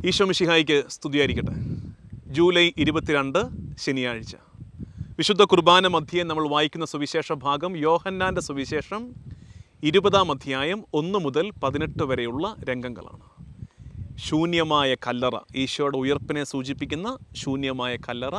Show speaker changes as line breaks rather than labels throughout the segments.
ഈശോ മിശിഹായിക്ക് സ്തുതിയായിരിക്കട്ടെ ജൂലൈ ഇരുപത്തിരണ്ട് ശനിയാഴ്ച വിശുദ്ധ കുർബാന മധ്യേ നമ്മൾ വായിക്കുന്ന സുവിശേഷ ഭാഗം യോഹന്നാൻ്റെ സുവിശേഷം ഇരുപതാം അധ്യായം ഒന്ന് മുതൽ പതിനെട്ട് വരെയുള്ള രംഗങ്ങളാണ് ശൂന്യമായ കല്ലറ ഈശോയുടെ ഉയർപ്പിനെ സൂചിപ്പിക്കുന്ന ശൂന്യമായ കല്ലറ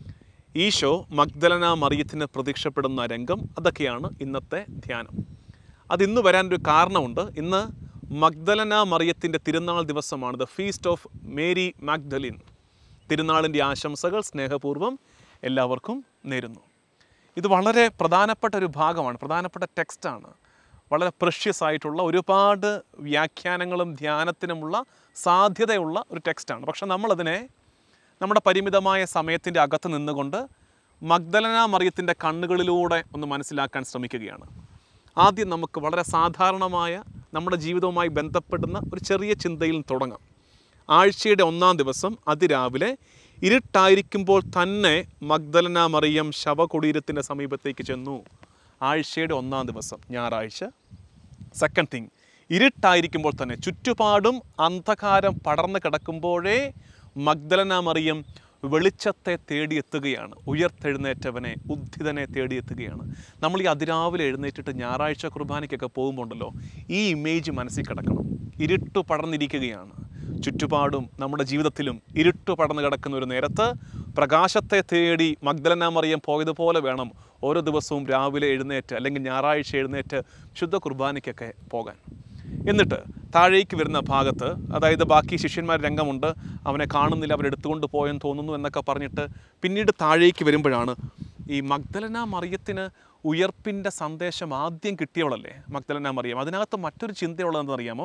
ഈശോ മഗ്ദലന മറിയത്തിന് പ്രത്യക്ഷപ്പെടുന്ന രംഗം അതൊക്കെയാണ് ഇന്നത്തെ ധ്യാനം അതിന്ന് വരാനൊരു കാരണമുണ്ട് ഇന്ന് മഗ്ദലന മറിയത്തിൻ്റെ തിരുനാൾ ദിവസമാണ് the feast of Mary Magdalene തിരുനാളിൻ്റെ ആശംസകൾ സ്നേഹപൂർവ്വം എല്ലാവർക്കും നേരുന്നു ഇത് വളരെ പ്രധാനപ്പെട്ട ഒരു ഭാഗമാണ് പ്രധാനപ്പെട്ട ടെക്സ്റ്റാണ് വളരെ പ്രഷ്യസ് ആയിട്ടുള്ള ഒരുപാട് വ്യാഖ്യാനങ്ങളും ധ്യാനത്തിനുമുള്ള സാധ്യതയുള്ള ഒരു ടെക്സ്റ്റാണ് പക്ഷെ നമ്മളതിനെ നമ്മുടെ പരിമിതമായ സമയത്തിൻ്റെ അകത്ത് നിന്നുകൊണ്ട് മഗ്ദലന മറിയത്തിൻ്റെ കണ്ണുകളിലൂടെ ഒന്ന് മനസ്സിലാക്കാൻ ശ്രമിക്കുകയാണ് ആദ്യം നമുക്ക് വളരെ സാധാരണമായ നമ്മുടെ ജീവിതവുമായി ബന്ധപ്പെടുന്ന ഒരു ചെറിയ ചിന്തയിൽ തുടങ്ങാം ആഴ്ചയുടെ ഒന്നാം ദിവസം അതിരാവിലെ ഇരുട്ടായിരിക്കുമ്പോൾ തന്നെ മഗ്ദലന മറിയം ശവകുടീരത്തിൻ്റെ സമീപത്തേക്ക് ചെന്നു ആഴ്ചയുടെ ഒന്നാം ദിവസം ഞായറാഴ്ച സെക്കൻഡ് തിങ് ഇരുട്ടായിരിക്കുമ്പോൾ തന്നെ ചുറ്റുപാടും അന്ധകാരം പടർന്നു കിടക്കുമ്പോഴേ മഗ്ദലന മറിയം വെളിച്ചത്തെ തേടിയെത്തുകയാണ് ഉയർത്തെഴുന്നേറ്റവനെ ഉദ്ധിതനെ തേടിയെത്തുകയാണ് നമ്മൾ ഈ അതിരാവിലെ എഴുന്നേറ്റിട്ട് ഞായറാഴ്ച കുർബാനയ്ക്കൊക്കെ പോകുമ്പോണ്ടല്ലോ ഈ ഇമേജ് മനസ്സിൽ കിടക്കണം ഇരുട്ട് പടർന്നിരിക്കുകയാണ് ചുറ്റുപാടും നമ്മുടെ ജീവിതത്തിലും ഇരുട്ട് പടർന്നു കിടക്കുന്ന ഒരു നേരത്ത് പ്രകാശത്തെ തേടി മഗ്ദലന മറിയം പോയതുപോലെ വേണം ഓരോ ദിവസവും രാവിലെ എഴുന്നേറ്റ് അല്ലെങ്കിൽ ഞായറാഴ്ച എഴുന്നേറ്റ് ശുദ്ധ കുർബാനയ്ക്കൊക്കെ പോകാൻ എന്നിട്ട് താഴേക്ക് വരുന്ന ഭാഗത്ത് അതായത് ബാക്കി ശിഷ്യന്മാർ രംഗമുണ്ട് അവനെ കാണുന്നില്ല അവരെടുത്തുകൊണ്ട് പോയെന്ന് തോന്നുന്നു എന്നൊക്കെ പറഞ്ഞിട്ട് പിന്നീട് താഴേക്ക് വരുമ്പോഴാണ് ഈ മഗ്ദലന മറിയത്തിന് ഉയർപ്പിൻ്റെ സന്ദേശം ആദ്യം കിട്ടിയവളല്ലേ മഗ്ദലന മറിയം അതിനകത്ത് മറ്റൊരു ചിന്തയുള്ളതെന്ന് അറിയാമോ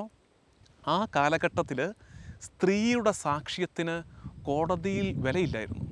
ആ കാലഘട്ടത്തിൽ സ്ത്രീയുടെ സാക്ഷ്യത്തിന് കോടതിയിൽ വിലയില്ലായിരുന്നു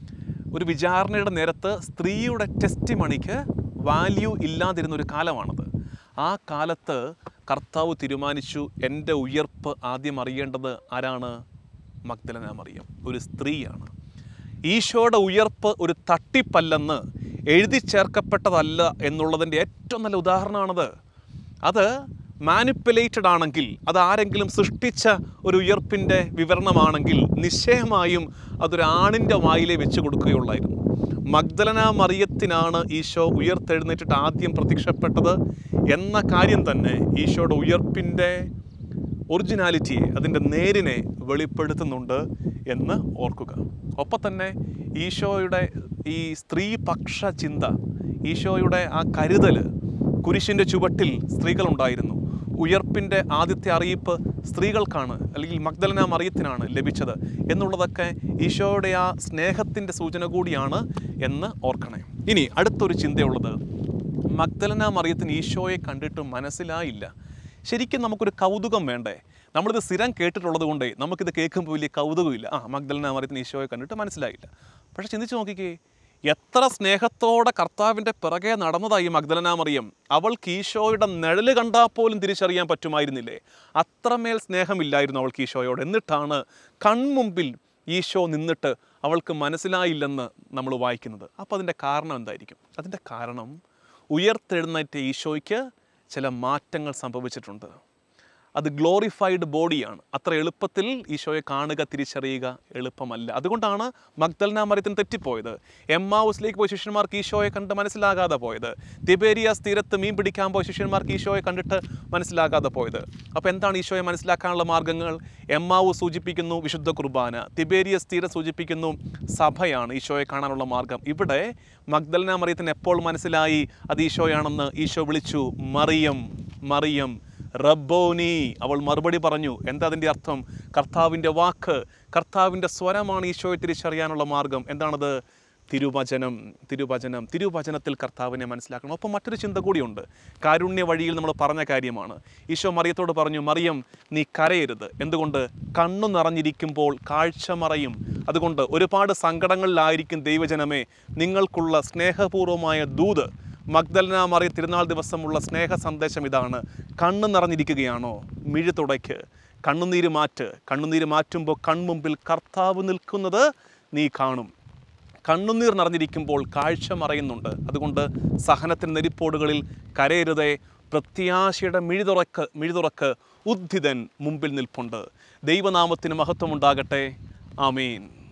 ഒരു വിചാരണയുടെ നേരത്ത് സ്ത്രീയുടെ ടെസ്റ്റ് മണിക്ക് വാല്യൂ ഇല്ലാതിരുന്ന ഒരു കാലമാണത് ആ കാലത്ത് കർത്താവ് തീരുമാനിച്ചു എൻ്റെ ഉയർപ്പ് ആദ്യം അറിയേണ്ടത് ആരാണ് മഗ്ദലന മറിയം ഒരു സ്ത്രീയാണ് ഈശോയുടെ ഉയർപ്പ് ഒരു തട്ടിപ്പല്ലെന്ന് എഴുതി ചേർക്കപ്പെട്ടതല്ല എന്നുള്ളതിൻ്റെ ഏറ്റവും നല്ല ഉദാഹരണമാണത് അത് മാനിപ്പുലേറ്റഡ് ആണെങ്കിൽ അത് ആരെങ്കിലും സൃഷ്ടിച്ച ഒരു ഉയർപ്പിൻ്റെ വിവരണമാണെങ്കിൽ നിശ്ചയമായും അതൊരു ആണിൻ്റെ വായിലെ വെച്ച് കൊടുക്കുകയുള്ളായിരുന്നു മഗ്ദലന മറിയത്തിനാണ് ഈശോ ഉയർത്തെഴുന്നേറ്റിട്ട് ആദ്യം പ്രത്യക്ഷപ്പെട്ടത് എന്ന കാര്യം തന്നെ ഈശോയുടെ ഉയർപ്പിൻ്റെ ഒറിജിനാലിറ്റിയെ അതിൻ്റെ നേരിനെ വെളിപ്പെടുത്തുന്നുണ്ട് എന്ന് ഓർക്കുക ഒപ്പം തന്നെ ഈശോയുടെ ഈ സ്ത്രീപക്ഷ ചിന്ത ഈശോയുടെ ആ കരുതൽ കുരിശിൻ്റെ ചുവട്ടിൽ സ്ത്രീകളുണ്ടായിരുന്നു ഉയർപ്പിൻ്റെ ആദ്യത്തെ അറിയിപ്പ് സ്ത്രീകൾക്കാണ് അല്ലെങ്കിൽ മഗ്ദലന മറിയത്തിനാണ് ലഭിച്ചത് എന്നുള്ളതൊക്കെ ഈശോയുടെ ആ സ്നേഹത്തിൻ്റെ സൂചന കൂടിയാണ് എന്ന് ഓർക്കണേ ഇനി അടുത്തൊരു ചിന്തയുള്ളത് മഗ്ദലന മറിയത്തിന് ഈശോയെ കണ്ടിട്ട് മനസ്സിലായില്ല ശരിക്കും നമുക്കൊരു കൗതുകം വേണ്ടേ നമ്മളിത് സ്ഥിരം കേട്ടിട്ടുള്ളത് കൊണ്ടേ നമുക്കിത് കേൾക്കുമ്പോൾ വലിയ കൗതുകമില്ല ആ മഗ്ദലന മറിയത്തിന് ഈശോയെ കണ്ടിട്ട് മനസ്സിലായില്ല പക്ഷെ ചിന്തിച്ച് നോക്കിക്കേ എത്ര സ്നേഹത്തോടെ കർത്താവിൻ്റെ പിറകെ നടന്നതായി മഗ്ദലന മറിയം അവൾക്ക് ഈശോയുടെ നിഴല് കണ്ടാൽ പോലും തിരിച്ചറിയാൻ പറ്റുമായിരുന്നില്ലേ അത്രമേൽ സ്നേഹമില്ലായിരുന്നു അവൾക്ക് ഈശോയോട് എന്നിട്ടാണ് കൺമുമ്പിൽ ഈശോ നിന്നിട്ട് അവൾക്ക് മനസ്സിലായില്ലെന്ന് നമ്മൾ വായിക്കുന്നത് അപ്പോൾ അതിൻ്റെ കാരണം എന്തായിരിക്കും അതിൻ്റെ കാരണം ഉയർത്തെഴുന്നേറ്റ ഈശോയ്ക്ക് ചില മാറ്റങ്ങൾ സംഭവിച്ചിട്ടുണ്ട് അത് ഗ്ലോറിഫൈഡ് ബോഡിയാണ് അത്ര എളുപ്പത്തിൽ ഈശോയെ കാണുക തിരിച്ചറിയുക എളുപ്പമല്ല അതുകൊണ്ടാണ് മഗ്ദൽന മറിയത്തിന് തെറ്റിപ്പോയത് എം ഹൗസിലേക്ക് പോയ ശിഷ്യന്മാർക്ക് ഈശോയെ കണ്ട് മനസ്സിലാകാതെ പോയത് തിബേരിയാസ് തീരത്ത് മീൻ പിടിക്കാൻ പോയ ശിഷ്യന്മാർക്ക് ഈശോയെ കണ്ടിട്ട് മനസ്സിലാകാതെ പോയത് അപ്പോൾ എന്താണ് ഈശോയെ മനസ്സിലാക്കാനുള്ള മാർഗ്ഗങ്ങൾ എം സൂചിപ്പിക്കുന്നു വിശുദ്ധ കുർബാന തിബേരിയസ് തീരം സൂചിപ്പിക്കുന്നു സഭയാണ് ഈശോയെ കാണാനുള്ള മാർഗം ഇവിടെ മഗ്ദൽന മറിയത്തിന് എപ്പോൾ മനസ്സിലായി അത് ഈശോയാണെന്ന് ഈശോ വിളിച്ചു മറിയം മറിയം റബ്ബോനി അവൾ മറുപടി പറഞ്ഞു എന്താ അതിൻ്റെ അർത്ഥം കർത്താവിൻ്റെ വാക്ക് കർത്താവിൻ്റെ സ്വരമാണ് ഈശോയെ തിരിച്ചറിയാനുള്ള മാർഗം എന്താണത് തിരുവചനം തിരുവചനം തിരുവചനത്തിൽ കർത്താവിനെ മനസ്സിലാക്കണം ഒപ്പം മറ്റൊരു ചിന്ത കൂടിയുണ്ട് കാരുണ്യ വഴിയിൽ നമ്മൾ പറഞ്ഞ കാര്യമാണ് ഈശോ മറിയത്തോട് പറഞ്ഞു മറിയം നീ കരയരുത് എന്തുകൊണ്ട് കണ്ണു നിറഞ്ഞിരിക്കുമ്പോൾ കാഴ്ച മറയും അതുകൊണ്ട് ഒരുപാട് സങ്കടങ്ങളിലായിരിക്കും ദൈവജനമേ നിങ്ങൾക്കുള്ള സ്നേഹപൂർവമായ ദൂത് മഗ്ദലന മറിയ തിരുനാൾ ദിവസമുള്ള സ്നേഹ സന്ദേശം ഇതാണ് കണ്ണ് നിറഞ്ഞിരിക്കുകയാണോ മിഴി തുടയ്ക്ക് കണ്ണുനീര് മാറ്റ് കണ്ണുനീര് മാറ്റുമ്പോൾ കൺമുമ്പിൽ കർത്താവ് നിൽക്കുന്നത് നീ കാണും കണ്ണുനീർ നിറഞ്ഞിരിക്കുമ്പോൾ കാഴ്ച മറയുന്നുണ്ട് അതുകൊണ്ട് സഹനത്തിൻ്റെ നെരിപ്പോടുകളിൽ കരയരുതേ പ്രത്യാശയുടെ മിഴിതുറക്ക് മിഴിതുറക്ക് ഉദ്ധിതൻ മുമ്പിൽ നിൽപ്പുണ്ട് ദൈവനാമത്തിന് മഹത്വമുണ്ടാകട്ടെ ആമീൻ